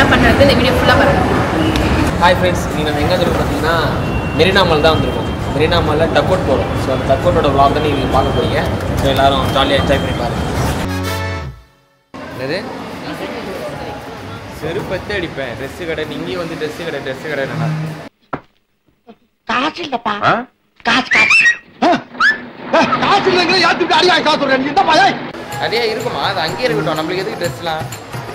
என்ன பண்ணுறது இந்த வீடியோ ஃபுல்லாக பாருங்கள் ஹாய் ஃப்ரெண்ட்ஸ் நீங்கள் நம்ம எங்கே வந்துருக்கோம் பார்த்தீங்கன்னா மெரினா மால் தான் வந்திருக்கோம் மெரினா மாலில் டக் அவுட் போகிறோம் ஸோ அந்த டக் அவுட்டோட vlog தான் நீங்கள் பார்க்க போறீங்க ஸோ எல்லாரும் ஜாலியாக என்ஜாய் பண்ணி பாருங்க என்னது செருப்பத்தை அடிப்பேன் ட்ரெஸ்ஸு கடை இங்கேயும் வந்து ட்ரெஸ்ஸு கடை ட்ரெஸ்ஸு கடை என்னடா காசு இல்லப்பா ஆ காசு காசு காசு இல்லைங்கிற யாத்துக்கு அடியா காசு சொல்றேன் இந்த பையன் நிறைய இருக்குமா அது அங்கேயே இருக்கட்டும் நம்மளுக்கு எதுக்கு ட்ரெஸ்லாம்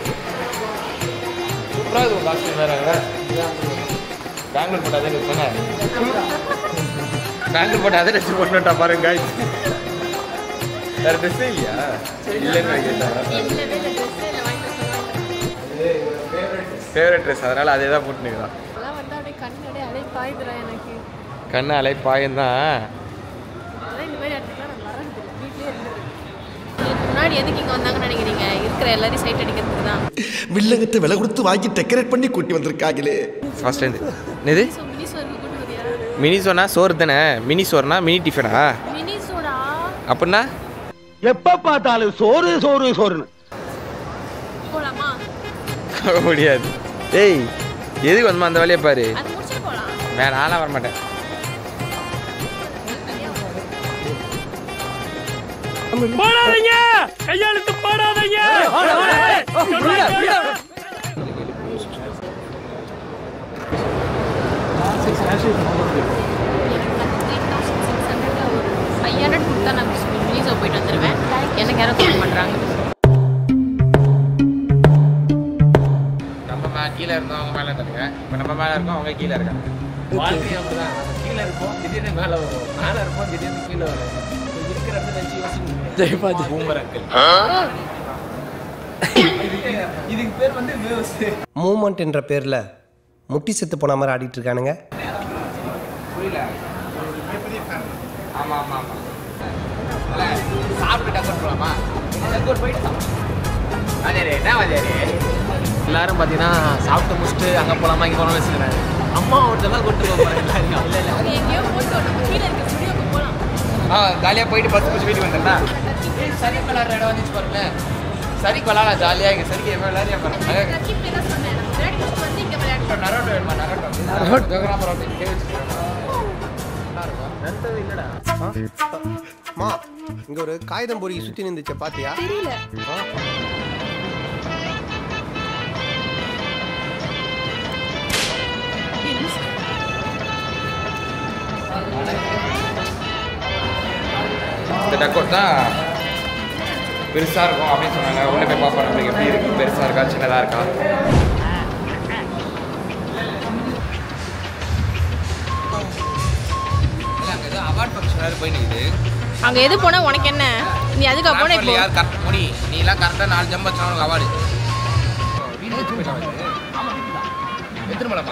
சூப்பராக இருக்கும் காஸ்டியூம் வேற பெங்களூர் போட்டு அதே ட்ரெஸ் தானே பெங்களூர் போட்டு அதே ட்ரெஸ் போட்டுட்டா பாருங்க guys. வேற ட்ரெஸ்ஸே இல்லையா இல்லைன்னு கேட்டா ஃபேவரட் ட்ரெஸ் அதனால அதே தான் போட்டுனுக்குறான் அதெல்லாம் வந்து அப்படியே கண்ணு அலை பாயுதுடா எனக்கு கண்ணு அலை பாயந்தான் அதான் இந்த மாதிரி இடத்துக்குலாம் நான் வரது வீட்லேயே இருந்தது இதுக்கு முன்னாடி எதுக்கு இங்கே வந்தாங்கன்னு நினைக்கிறீங்க இருக்கிற எல்லாரையும் சைட் அடிக்கிறதுக்கு தான் வில்லங்கத்தை விலை கொடுத்து வாங்கி டெக்கரேட் பண்ணி கூட்டி வந்திருக்காங்களே ஃபர்ஸ்ட் இருந்து என்னது ஸோ மினி சோருக்கு கூட்டு வரியா மினி சோனா சோறு தானே மினி சோறுனா மினி டிஃபனா மினி சோடா அப்படின்னா எப்ப பார்த்தாலும் சோறு சோறு சோறுன்னு போலாமா முடியாது ஏய் எதுக்கு வந்து அந்த வேலையை பாரு அது முடிச்சுட்டு போகலாம் வேற நாளாக வர மாட்டேன் எனக்கு த்ரீ தௌசண்ட் சிக்ஸ் ஹண்ட்ரட்ல ஒரு ஃபைவ் ஹண்ட்ரட் கொடுத்தா நான் மினி சோ போயிட்டு வந்துடுவேன் எனக்கு யாரும் கால் பண்ணுறாங்க நம்ம மே கீழே இருந்தோம் அவங்க மேலே இருக்காங்க இப்போ நம்ம மேலே இருக்கோம் அவங்க கீழே இருக்காங்க வாழ்க்கை அப்படிதான் நம்ம கீழே இருப்போம் திடீர்னு மேலே வரும் மேலே இருப்போம் திடீர்னு கீழே வரும் இப்ப இருக்கிற இடத்துல வச்சு யோசிக்க பூமர் அங்கிள் இதுக்கு பேர் வந்து வேவ்ஸ் மூமெண்ட் என்ற பேரில் முட்டி செத்து போன மாதிரி ஆடிட்டு இருக்கானுங்க புரியல ஆமாம் ஆமாம் ஆமாம் சாப்பிட்டு டக்கர் போகலாமா டக்கர் போயிட்டு சாப்பிடலாம். வாத்தியாரே, என்ன வாத்தியாரே? எல்லாரும் பார்த்தீங்கன்னா சாப்பிட்டு முடிச்சுட்டு அங்கே போகலாமா இங்கே போகலாம்னு வச்சுக்கிறாங்க அம்மா ஒருத்தெல்லாம் கூட்டு போகிறாங்க இல்லை இல்லை அது எங்கேயோ போட்டு நம்ம கீழே இருக்க ஸ்டுடியோக்கு போகலாம் ஆ ஜாலியாக போயிட்டு பத்து நிமிஷம் வீட்டுக்கு வந்துடுறா சரி விளாட்ற இடம் வந்துச்சு பாருங்களேன் சரிக்கு விளாடலாம் ஜாலியாக இங்கே சரிக்கு எவ்வளோ விளாட்றியா பாருங்க லக்கி பிளே தான் சொன்னேன் நம்ம விளையாடி முடிச்சுட்டு வந்து இங்கே விளையாடுறோம் நரோட்டோ வேணுமா நரோட்டோ நரோட்டோ ஜோகராம ரோட்டோ இங்கே வச்சுக்கிறோம் நல்லா இருக்கும் நண்டது இல்லைடா மா இங்க ஒரு காகிதம் பொறி சுத்தி நின்றுச்ச பாத்தியா தெரியல இந்த டக்கோட் தான் பெருசாக இருக்கும் அப்படின்னு சொன்னாங்க உள்ள போய் பார்ப்போம் நம்மளுக்கு எப்படி இருக்கு பெருசாக இருக்கா சின்னதாக இருக்கா அவார்ட் ஃபங்க்ஷன் வேறு போய் நிற்குது அங்கே எது போனா உனக்கு என்ன நீ அதுக்கு போன இப்போ யார் கரெக்ட் முடி நீ எல்லாம் கரெக்டாக நாலு ஜம்பு வச்சா உனக்கு அவார்டு எத்தனை மலமா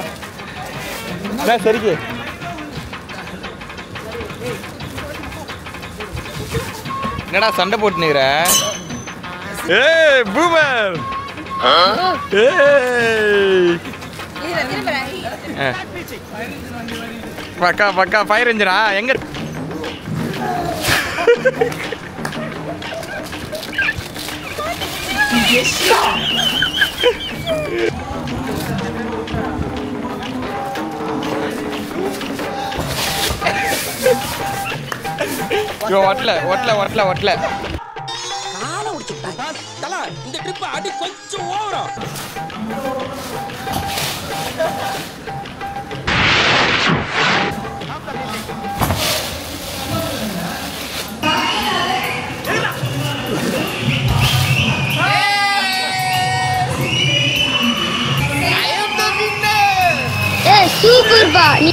சரிக்கு என்னடா சண்டை போட்டு நிக்கிற ஏய் பூமர் ஏய் ஆ. பக்கா பக்கா ஃபயர் இன்ஜினா எங்க இருக்கு? ஐயோ ஒட்டல ஒட்டல ஒட்டல ஒட்டல ஏய் சூப்பர் பா நீ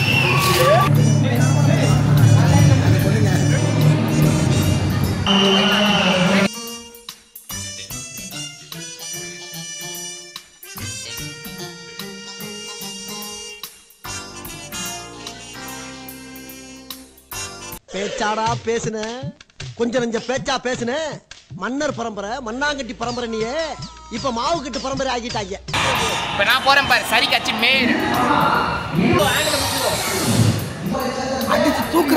பேச்சாடா பேசுன கொஞ்சம் நெஞ்ச பேச்சா பேசுன மன்னர் பரம்பரை மண்ணாங்கட்டி பரம்பரை நீயே இப்ப மாவு கட்டு பரம்பரை ஆகிட்டாங்க இப்ப நான் போறேன் பாரு சரி கட்சி மேல் அடிச்சு தூக்குற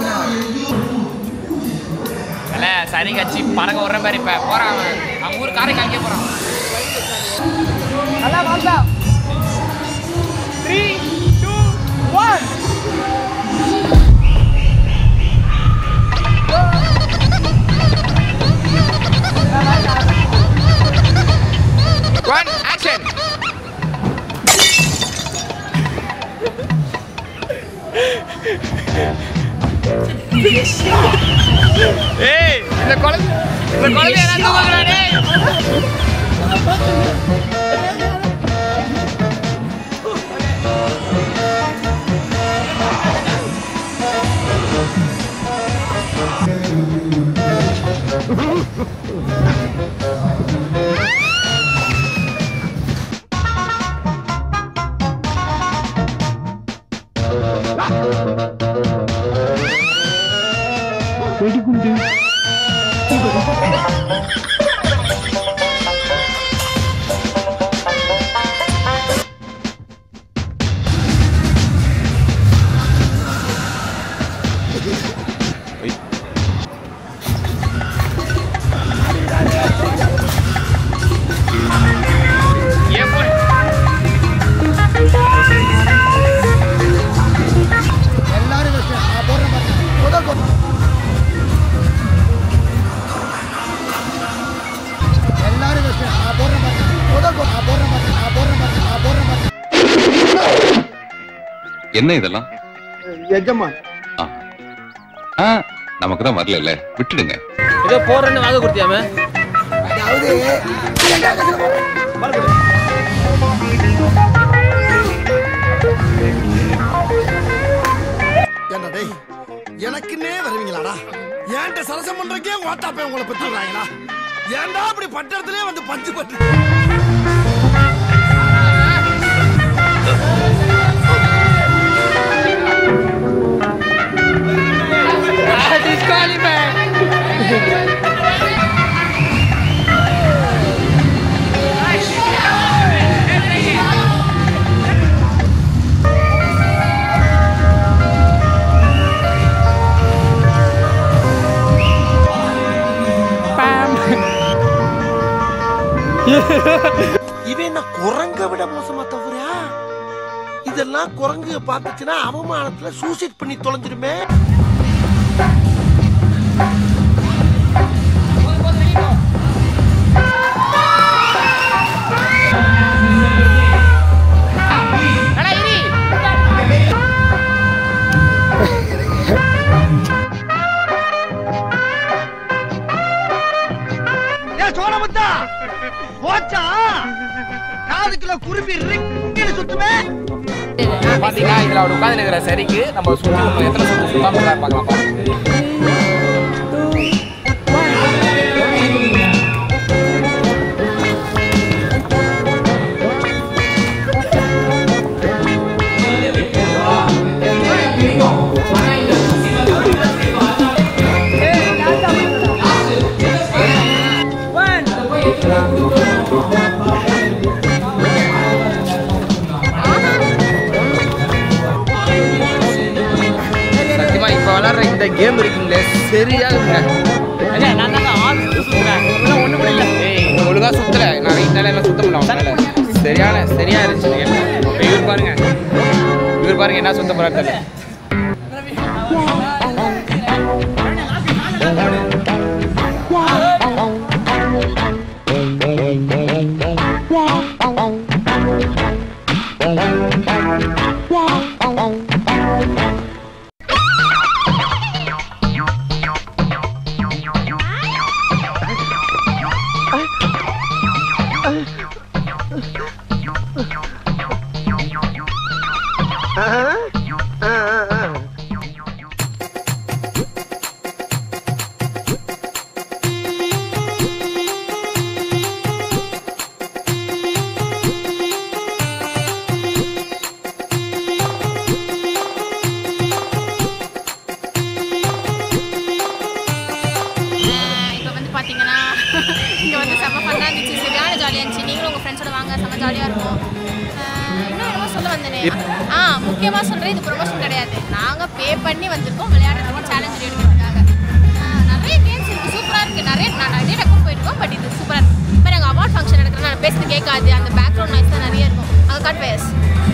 இல்ல சரி கட்சி பறக்க விடுற மாதிரி இப்ப போறான் அவன் அவன் ஊர் காரைக்கால் அங்கே போறான் ஒன் ஆக்ஷன் ஏய் இந்த குழந்தை இந்த குழந்தை என்ன தூக்குறா டேய் ஏன் போய் எல்லாரும் வச்சு நான் போடுறேன் பாருங்க. முதல் கோல். எல்லாரும் வச்சு நான் போடுறேன் பாருங்க. முதல் கோல். நான் போடுறேன் பாருங்க. நான் போடுறேன் பாருங்க. நான் போடுறேன் பாருங்க. என்ன இதெல்லாம் எஜமான் ஆ. ஆ, நமக்கு தான் வரல விட்டுடுங்க ஏதோ போறேன்னு வாங்க கொடுத்தியாமே அதாவது என்ன டேய் எனக்குன்னே வருவீங்களாடா ஏன்ட்ட சரசம் பண்றக்கே ஓட்டாப்பே உங்களை பத்தி விடுறாங்களா ஏன்டா அப்படி பட்டத்திலே வந்து பஞ்சு பட்டு இவன் என்ன குரங்க விட மோசமா தவிரா இதெல்லாம் குரங்கு பார்த்துச்சுன்னா அவமானத்துல சூசைட் பண்ணி தொலைஞ்சிருமே ஏ சோழமுத்தா போச்சா காதுக்குள்ள குருவி ரிக்குன்னு சுத்துமே பாத்தீங்களா இதுல அவர் உட்கார்ந்து இருக்கிற சரிக்கு நம்ம சுத்தி எத்தனை சுத்து சுத்தாம இருக்காரு பார்க்கலாம் பாருங்க. சத்தியமா இப்ப விளையாடுற இந்த கேம் இருக்குங்களே சரியா இருக்குங்க ஏய், நீ ஒழுங்கா சுத்தல நான் வீட்டுல எல்லாம் சுத்த முடியல அவனால சரியான சரியா இருந்துச்சு இந்த game. இப்ப இவர் பாருங்க இவர் பாருங்க என்ன சுத்த போறாரு தெரியல இப்போ வந்து பார்த்தீங்கன்னா இங்கே வந்து செம்ம ஃபன்னாக இருந்துச்சு சரியான ஜாலியாக இருந்துச்சு நீங்களும் உங்கள் ஃப்ரெண்ட்ஸோட வாங்க செம்ம ஜாலியாக இருக்கும் ஆஹ் இன்னும் என்னமோ சொல்ல வந்தேனே ஆ முக்கியமாக சொல்கிறேன் இது ப்ரொமோஷன் கிடையாது நாங்கள் பே பண்ணி வந்திருக்கோம் விளையாடுறதுக்கு சேலஞ்ச் எடுக்கிறதுக்காக ஆஹ் நிறைய கேம்ஸ் இருக்குது சூப்பராக இருக்குது நிறைய நான் நிறைய டக்கம் போயிருக்கோம் பட் இது சூப்பராக இருக்குது இப்போ நாங்கள் அவார்ட் ஃபங்க்ஷன் எடுக்கிறோம்னா நான் பேசுறது கேட்காது அந்த பேக்ரவுண்ட் நாய்ஸ் தான் நிறைய இருக்கும் அங்கே காட் வயஸ்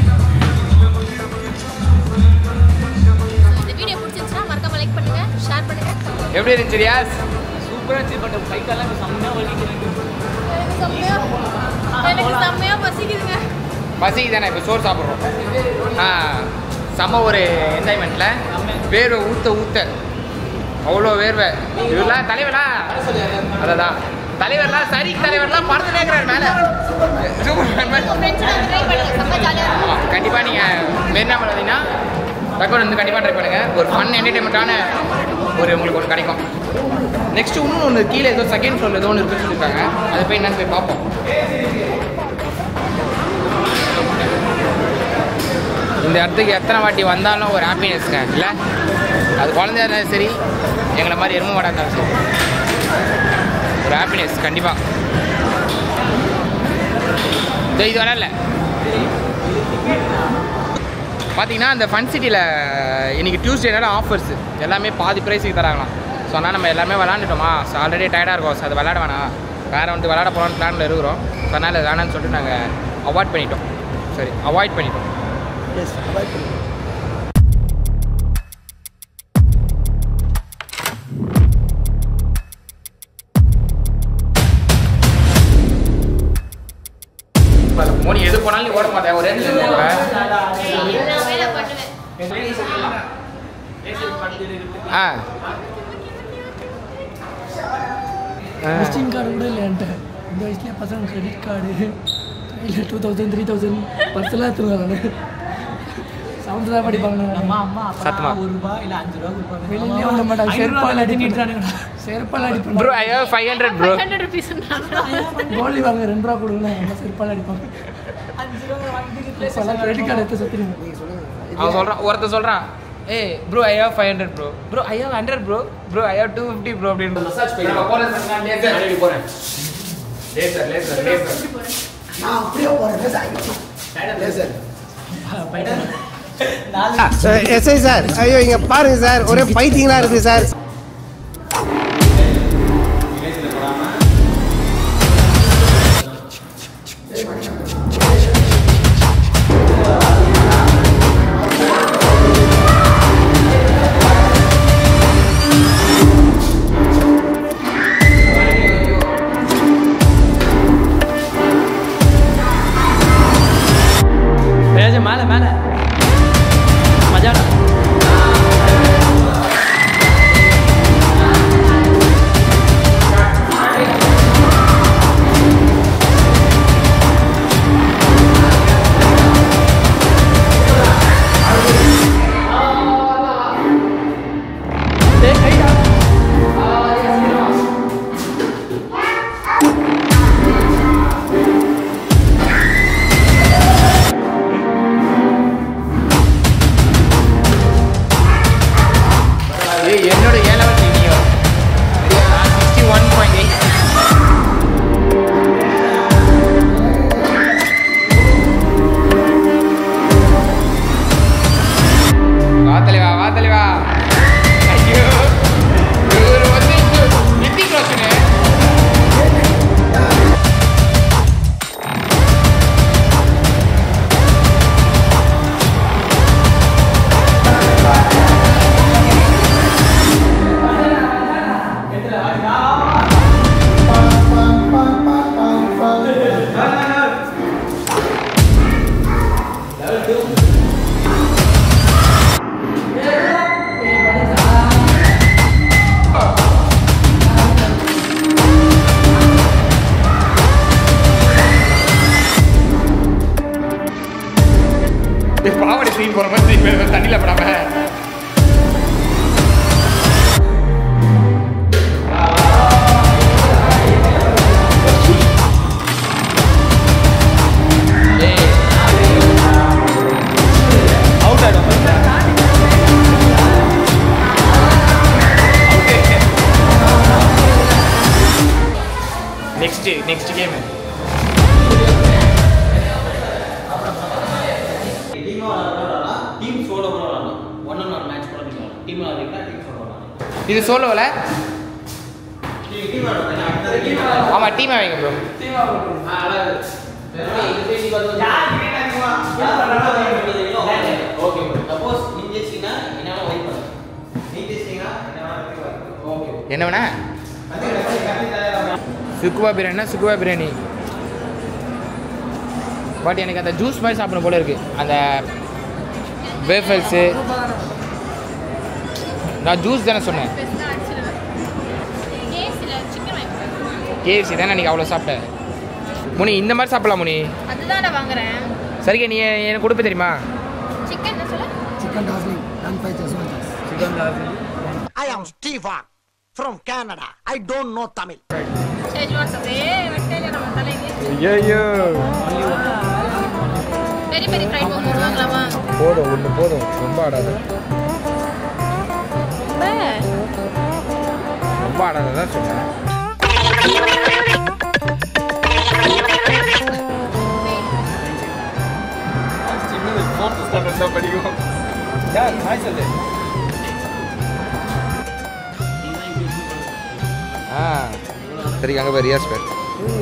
இந்த வீடியோ பிடிச்சிருந்துச்சுன்னா மறக்காம லைக் பண்ணுங்க ஷேர் பண்ணுங்க எப்படி இருந்துச்சு ரியாஸ் சூப்பராக இருந்துச்சு பட் கை காலம் இப்போ செம்மையாக வலிக்குது எனக்கு செம்மையா எனக்கு செம்மையா பசிக்குதுங்க பசிக்கு தானே இப்போ சோறு சாப்பிட்றோம் ஆ செம்ம ஒரு என்ஜாய்மெண்ட்டில் வேர்வை ஊற்ற ஊற்ற அவ்வளோ வேர்வை இவரெல்லாம் தலைவரா அததான் தலைவர்லாம் சரி தலைவர்லாம் பறந்து நேர்கிறார் மேலே சூப்பர் மாதிரி ஃப்ரெண்ட்ஸோட ட்ரை பண்ணுங்க செம்ம ஜாலியாக இருக்கும் ஆமாம் கண்டிப்பாக நீங்கள் மெரினாமல் வந்தீங்கன்னா தகவல் வந்து கண்டிப்பாக ட்ரை பண்ணுங்கள் ஒரு ஃபன் என்டர்டைன்மெண்ட்டான ஒரு உங்களுக்கு ஒன்று கிடைக்கும் நெக்ஸ்ட் இன்னும் ஒன்று கீழே ஏதோ செகண்ட் ஃப்ளோரில் ஏதோ ஒன்று இருக்குன்னு சொல்லியிருக்காங்க அதை போய் என்னன்னு போய் பார்ப்போம் இந்த இடத்துக்கு எத்தனை வாட்டி வந்தாலும் ஒரு ஹாப்பினஸ்ங்க இல்லை அது குழந்தையா இருந்தாலும் சரி எங்களை மாதிரி எருமை மாடா இருந்தாலும் சரி ஒரு ஹாப்பினஸ் கண்டிப்பாக இதோ இது வரல பார்த்தீங்கன்னா அந்த ஃபன் சிட்டியில் இன்னைக்கு டியூஸ்டேனால ஆஃபர்ஸ் எல்லாமே பாதி ப்ரைஸுக்கு தராங்களாம் ஸோ அதனால் நம்ம எல்லாமே விளாண்டுட்டோமா ஸோ ஆல்ரெடி டயர்டாக இருக்கும் ஸோ அது விளாட வேணாம் வேறு வந்து விளாட போகிறோம்னு பிளானில் இருக்கிறோம் ஸோ அதனால் அது வேணாம்னு சொல்லிட்டு நாங்கள் அவாய்ட் பண்ணிட்டோம் சரி அவாய்ட் பண்ணிட்டோம் எஸ் அவாய்ட் பண்ணுங்க மோனி எது போனாலும் நீ ஓட மாட்டேன் ஒரே இடத்துல இருக்க. எல்லாமே நான் பண்ணுவேன் ஆ விசிட்டிங் கார்டு கூட இல்லை என்கிட்ட இந்த வயசுலேயே பசங்க கிரெடிட் கார்டு கையில் டூ தௌசண்ட் த்ரீ தௌசண்ட் பர்செல்லாம் எடுத்துருவாங்க செவன்த் தான் படிப்பாங்க அம்மா அம்மா சத்தமா. ஒரு ரூபாய் இல்லை அஞ்சு ரூபா கொடுப்பாங்க வெளியிலே வந்த மாட்டாங்க செருப்பால் அடிக்கிறானுங்க செருப்பால் அடிப்பாங்க ப்ரோ ஐயோ ஃபைவ் ஹண்ட்ரட் ப்ரோ ஹண்ட்ரட் ருபீஸ்ன்றாங்க கோலி வாங்க ரெண்டு ரூபா கொடுங்க நம்ம செருப்பால் அடிப்பாங்க அஞ்சு ரூபா வாங்கிட்டு இப்போல்லாம் கிரெடிட் கார்டு எடுத்து சுற்றுறீங்க அவன் சொல்கிறான் ஒருத்தன் சொல்கிறான் ஏய் bro I have five hundred bro bro I have hundred bro bro I have two fifty bro அப்படின்னு மசாஜ் போகிறேன் லேசர் லேசர் லேசர் நான் அப்படியே போறேன் சார் எஸ்ஐ சார் ஐயோ இங்க பாருங்க சார் ஒரே பைத்தியங்களா இருக்கு சார் மேலே மேலே மேலே மஜாடா ஏய் என்னோட ஏழாவது நீயோ நான் சிக்ஸ்டி ஒன் பாயிண்ட் எயிட் வா தலைவா வா தலைவா ஐயோ இவர் வந்து நித்தி ரோஷனு ஏய், பாவாடை சீன் போற மாதிரி இப்ப தண்ணியில படாம அவுட் ஆயிடும் next next game team solo கூட விளாடலாம் ஒன் அண்ட் ஒன் மேட்ச் கூட விளாடலாம் டீம் விளாடுறீங்களா டீம் சோலோ விளாடலாம் இது சோலோவில் டீம் ஆமாம் டீமாக வைங்க ப்ரோ ஓகே சப்போஸ் நீங்க ஜெயிச்சீங்கன்னா என்னால வெயிட் பண்ணுங்க நீங்க ஜெயிச்சீங்கன்னா ஓகே என்ன வேணா சுக்குவா பிரியாணினா சுக்குவா பிரியாணி பட் எனக்கு அந்த ஜூஸ் மாதிரி சாப்பிடணும் போல இருக்கு அந்த வேஃபல்ஸு நான் ஜூஸ் தானே சொன்னேன் பெஸ்ட்டாக அடிச்சிடுவேன் கேஸில் சிக்கன் வாங்கிக்கிறேன் கேஎஃப்சி தானே அன்றைக்கி அவ்வளோ சாப்பிட்டேன் முனி இந்த மாதிரி சாப்பிடலாம் முனி அதுதான் நான் வாங்குறேன் சரிங்க நீ எனக்கு கொடுப்ப தெரியுமா சிக்கன் சொல்ல சிக்கன் டாஸ்லிங் one five thousand I am Stefa from Canada I don't know Tamil Schezwan அப்படியே வெட்டையில நம்ம தலைக்கு ஐயோ பெரிய பெரிய ஃப்ரைட் மோமோஸ் வாங்கலாமா போதும் ஒன்று போதும் ரொம்ப ஆடாது ரொம்ப ஆடாத தான் சொன்னேன் படிக்கும் ஆ சரி அங்கே போய் ரியாஸ் பேர்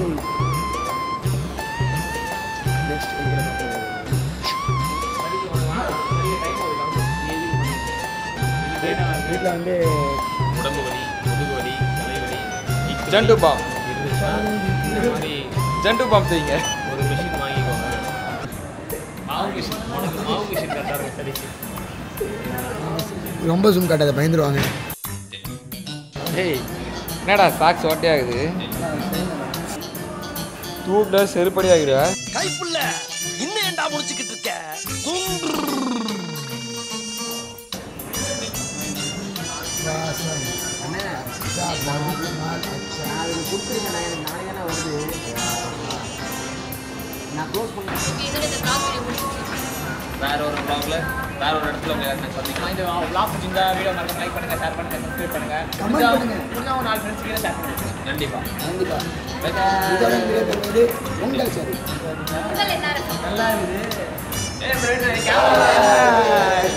வீட்டில் வந்து உடம்பு வலி முதுகு வலி தலைவலி ஜண்டு பாம் இந்த மாதிரி ஜண்டு பாம் செய்யுங்க ஒரு மிஷின் வாங்கிக்கோங்க மாவு மிஷின் உனக்கு மாவு மிஷின் கரெக்டாக இருக்கும் சரிக்கு ரொம்ப ஜூம் காட்டாத பயந்துருவாங்க ஏய் என்னடா சாக்ஸ் ஓட்டையாகுது தூப்ல செருப்படி ஆகிடுவா கைப்புள்ள இன்னும் ஏன்டா முடிச்சுக்கிட்டு இருக்க இதோட இந்த vlog video முடிஞ்சிருச்சு. வேற ஒரு vlogல வேற ஒரு இடத்துல உங்களை எல்லாரும் சந்திக்கலாம் இந்த vlog பிடிச்சிருந்தா வீடியோ மறக்காம லைக் பண்ணுங்க ஷேர் பண்ணுங்க சப்ஸ்கிரைப் பண்ணுங்க Comment பண்ணுங்க. இன்னும் ஒரு நாலு ஃப்ரெண்ட்ஸ் கீழே ஷேர் பண்ணுங்க கண்டிப்பா கண்டிப்பா Bye. இதோட வீடியோ பெறுவது உங்கள் சரி உங்கள் என்ன நல்லா இருக்குது ஏய் ஃப்ரெண்ட் கேமரா